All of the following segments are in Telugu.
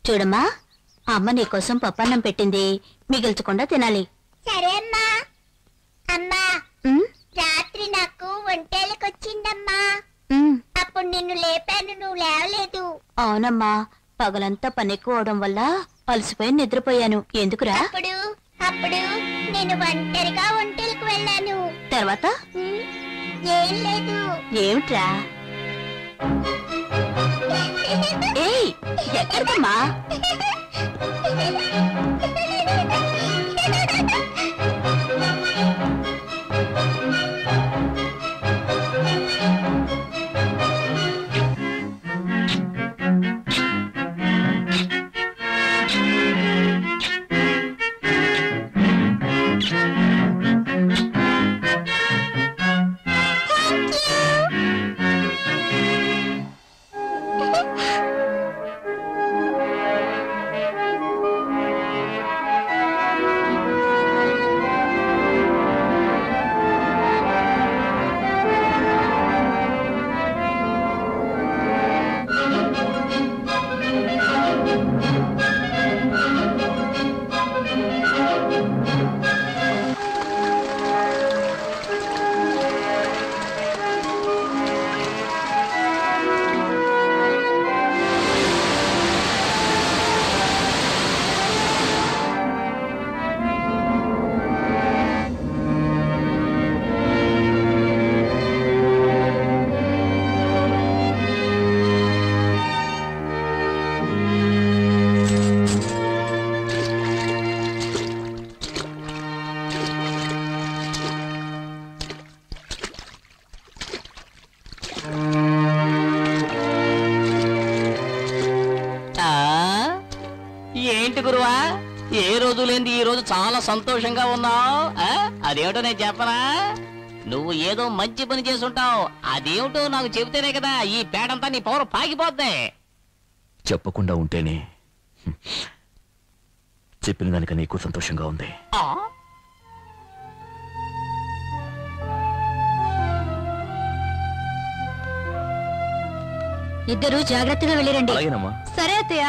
చూడమ్మా అమ్మ నీకోసం పప్పన్నం పెట్టింది మిగిల్చకుండా తినాలి సరే అమ్మా అమ్మా ఉమ్, రాత్రి నాకు ఒంటేలకొచ్చిందమ్మా ఉమ్. అప్పుడు నిన్ను లేపాను నువ్వు లేవలేదు అవునమ్మా పగలంతా పని ఎక్కువ అవడం వల్ల అలసిపోయి నిద్రపోయాను ఎందుకురా అప్పుడు అప్పుడు నేను ఒంటరిగా ఒంటెలకు వెళ్ళాను తర్వాత ఉమ్, ఏం లేదు ఏమిట్రా ఏయ్ ఎక్కడికమ్మా ఆ ఏంటి గురువా ఏ రోజు లేని ఈ రోజు చాలా సంతోషంగా ఉన్నావు అదేమిటో నేను చెప్పనా నువ్వు ఏదో మంచి పని చేసుంటావు అదేమిటో నాకు చెబితేనే కదా ఈ పేడంతా నీ పవర్ పాకిపోద్ది చెప్పకుండా ఉంటేనే హ్మ్. చెప్పిన దానికన్నా ఎక్కువ సంతోషంగా ఉంది ఆ? ఇద్దరు జాగ్రత్తగా వెళ్ళిరండి అలాగేనమ్మా సరే అత్తయ్య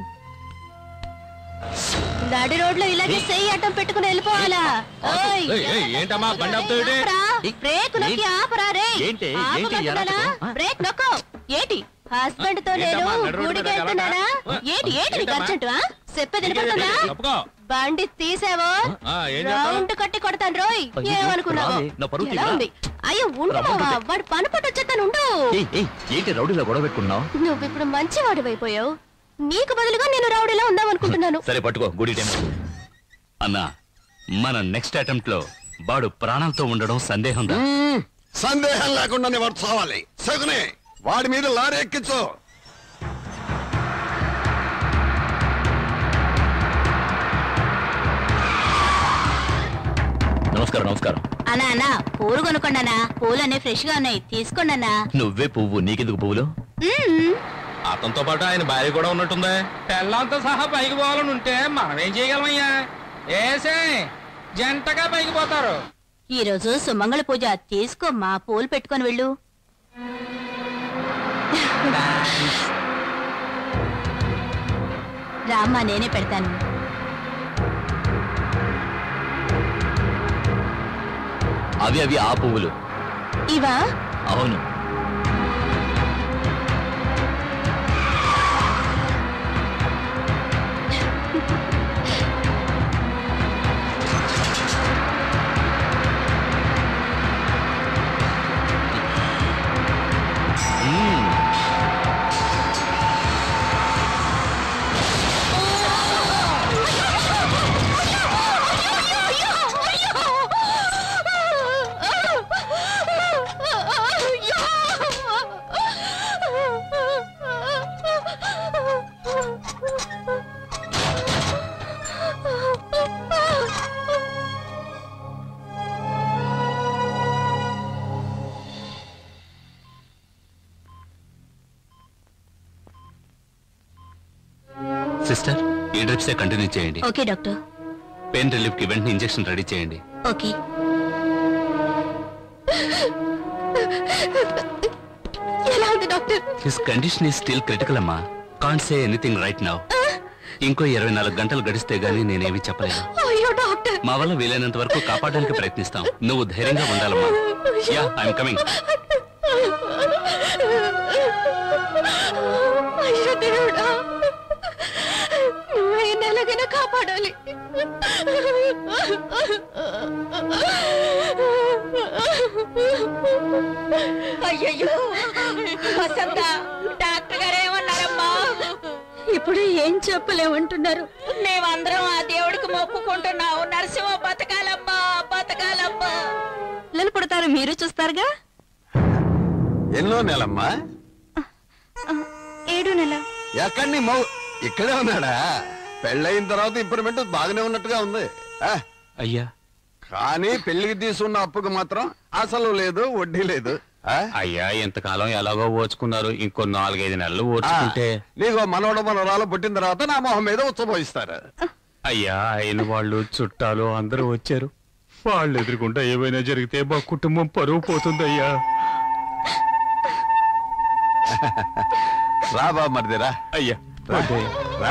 నడి రోడ్లో ఇలాగే సెయ్యి అడ్డం పెట్టుకుని వెళ్ళిపోవాలా ఓయ్! ఏయ్, ఏయ్, ఏంటమ్మా బండి ఆపుతావు ఏంటి? ఆపరా? బ్రేక్ నొక్కి ఆపరా రే ఏంటి? ఏంటి ఆపమంటున్నానా? ఎరాటకం? ఆ? బ్రేక్ నొక్కు ఏంటి హస్బెండ్ తో నేను ఏంటమ్మా, నడు రోడ్డు గుడికి మీద వెళ్తున్నానా గలాటా? ఏంటి ఏంటి నీకు ఏంటమ్మా? అర్జెంటు ఆ? చెప్పేది వినపడుతుందా తప్పుకో బండి తీసావో ఆ, ఏం చేస్తావు? రౌండ్ కట్టి కొడతాను రోయ్ అయ్యో, ఏమనుకున్నావు రావే, నా పరువు ఎలా తీయరా? ఉంది అయ్యో ఉండు రమ్మంటుంటే. మావా వాడు పని పట్టు వచ్చేస్తాను ఉండు ఏయ్, ఏయ్, ఏంటి రౌడీలో గొడవ పెట్టుకున్నావు నువ్వు ఇప్పుడు మంచి అయిపోయావు నీకు బదులుగా నేను రౌడీలా ఉందాం అనుకుంటున్నాను సరే పట్టుకో గుడి టైం అన్నా మన నెక్స్ట్ అటెంప్ట్ లో వాడు ప్రాణాలతో ఉండడం సందేహం దా మ్మ్. సందేహం లేకుండానే వాడు చావాలి సగునే వాడి మీద లారీ ఎక్కించు నమస్కారం నమస్కారం అన్నా అన్నా పూలు కొనుక్కోండి పూలు అన్ని ఫ్రెష్ గా ఉన్నాయి తీసుకోండి అన్నా నువ్వే పువ్వు నీకెందుకు పువ్వులు అతనితో పాటు ఆయన భార్య కూడా ఉన్నట్టుందే పెళ్ళంతో సహా పైకి పోవాలని ఉంటే మనం ఏం చేయగలమయ్యా ఏసే జంటగా పైకి పోతారు ఈ రోజు సుమంగళ పూజ తీసుకోమ్మా పూలు పెట్టుకొని వెళ్ళు రామ్మా నేనే పెడతాను అవి అవి ఆ పువ్వులు ఇవా అవును మ్మ్. సిస్టర్ ఈ డ్రిప్సే కంటిన్యూ చేయండి ఓకే డాక్టర్ పెయిన్ రిలీఫ్ కి వెంటనే ఇంజెక్షన్ రెడీ చేయండి ఓకే ఎలా ఉంది doctor his condition is still critical అమ్మా can't say anything right now ఇంకో ఇరవై నాలుగు గంటలు గడిస్తే గానీ నేనేమి చెప్పలేను అయ్యో డాక్టర్ మా వల్ల వీలైనంత వరకు కాపాడడానికి ప్రయత్నిస్తాం నువ్వు ధైర్యంగా ఉండాలమ్మా యా ఐఎమ్ కమింగ్ అయ్యో దేవుడా నువ్వే నెలగైనా కాపాడాలి అయ్యయ్యో వసంత డాక్టర్ గారు ఏమన్నారమ్మా ఇప్పుడు ఏం చెప్పలేమంటున్నారు మేమందరం ఆ దేవుడికి మొక్కుకుంటున్నావు నరసింహ బతకాలమ్మా బతకాలమ్మా పిల్లలు పుడతారు మీరు చూస్తారుగా ఎన్నో నెలమ్మా ఏడు నెల ఎక్కడి నీ మౌ ఇక్కడే ఉన్నాడా పెళ్ళయిన తర్వాత ఇంప్రూవ్మెంట్ బాగానే ఉన్నట్టుగా ఉంది ఆ, అయ్యా కానీ పెళ్లికి తీసుకున్న అప్పుకు మాత్రం అసలు లేదు వడ్డీ లేదు ఆ? అయ్యా ఎంతకాలం ఎలాగో ఓచుకున్నారు ఇంకో నాలుగైదు నెలలు ఆ, ఓచుకుంటే నీకు మనవడ మనవరాలు పుట్టిన తర్వాత నా మొహం మీద ఉచ్చబోయిస్తారు అయ్యా అయిన వాళ్ళు చుట్టాలు అందరూ వచ్చారు వాళ్ళు ఎదురుకుంటా ఏమైనా జరిగితే మా కుటుంబం పరువు పోతుందయ్యా రా బాబు మరిదిరా అయ్యా రా. రా.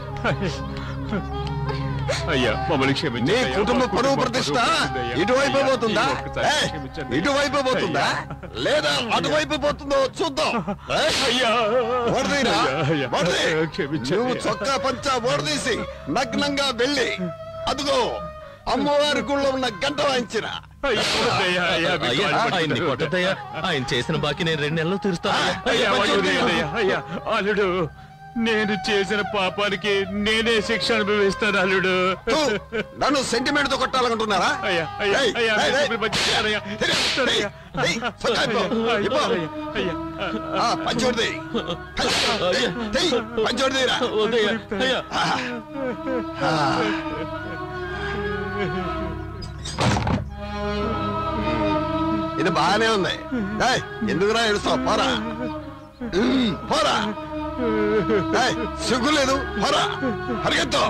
అయ్యా మమ్మల్ని నీ క్షమించండి అయ్యా. కుటుంబ మా పరువు కుటుంబం ప్రతిష్ట పరువు పోతుందయ్యా. ఇటువైపు అయ్యా, పోతుందా ఈ ఒక్కసారి ఏయ్, క్షమించండి. ఇటువైపు పోతుందా అయ్యా. లేదా అటువైపు పోతుందో చూద్దాం ఏయ్, అయ్యా ఓడదీరా? అయ్యా, అయ్యా. ఓడదీ. క్షమించండి నువ్వు చొక్కా పంచా ఓడదీసి నగ్నంగా వెళ్ళి అదుగో అమ్మవారి గుళ్ళో ఉన్న గంట వాయించిన అయ్యా, వద్దయ్యా, అయ్యా, మీకు అయ్యా కాళ్ళు ఆయన్ని పట్టుకుంటారు. కొట్టద్దయ్యా ఆయన చేసిన బాకీ నేను రెండు నెలలు తీరుస్తాను అయ్యా, వదిలేయండి, అయ్యా అల్లుడు నేను చేసిన పాపానికి నేనే శిక్ష అనుభవిస్తాను అల్లుడు తూ, నన్ను సెంటిమెంట్ తో కొట్టాలనుకుంటున్నారా అయ్యా అయ్యా ఏయ్, అయ్యా ఏయ్, నేను ఏయ్, ఇప్పుడు పంచిస్తానయ్యా. తిరిగి, ఇస్తానయ్యా. ఏయ్, ఏయ్, చొక్కా ఇప్పో, ఇప్పో. అయ్యా, అయ్యా ఆ, పంచోడిది పంచోడిదిరా వద్దయ్యా అయ్యా ఇది బాగానే ఉంది ఏయ్, ఎందుకురా ఏడుస్తావు పోరా ఉమ్, పోరా ఏయ్, సిగ్గు లేదు పోరా పరిగెత్తు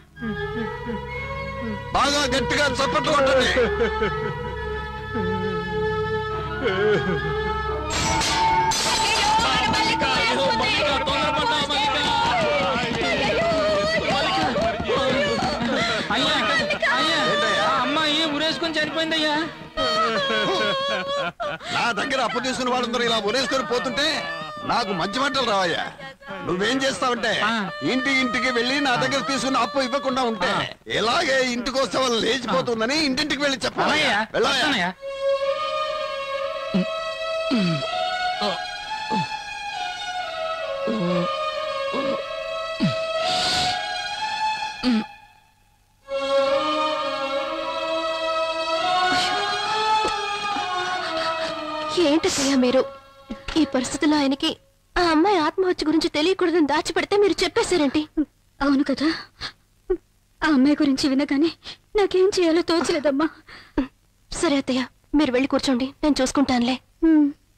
బాగా గట్టిగా చప్పట్లు కొట్టండి అయ్యా అయ్యా ఏంటయ్యా? ఆ అమ్మాయి ఉరేసుకొని చనిపోయిందయ్యా నా దగ్గర అప్పు తీసుకున్న వాళ్ళందరూ ఇలా ఉరేసుకొని పోతుంటే నాకు మంచి మంటలు రావయ్యా నువ్వేం చేస్తావంటే ఆ. ఇంటి ఇంటికి వెళ్ళి నా దగ్గర తీసుకున్న అప్పు ఇవ్వకుండా ఉంటే ఇలాగే ఇంటికి వస్తే వాళ్ళు లేచిపోతుందని ఇంటింటికి వెళ్ళి చెప్పాలయ్యా అయ్యా వెళ్ళాయా వస్తానయ్యా ఏంటయ్యా మీరు ఈ పరిస్థితుల్లో ఆయనకి ఆ అమ్మాయి ఆత్మహత్య గురించి తెలియకూడదని దాచిపెడితే మీరు చెప్పేశారేంటి అవును కదా ఆ అమ్మాయి గురించి వినగానే నాకేం చేయాలో తోచలేదమ్మా సరే అత్తయ్య మీరు వెళ్ళి కూర్చోండి నేను చూసుకుంటానులే ఉమ్.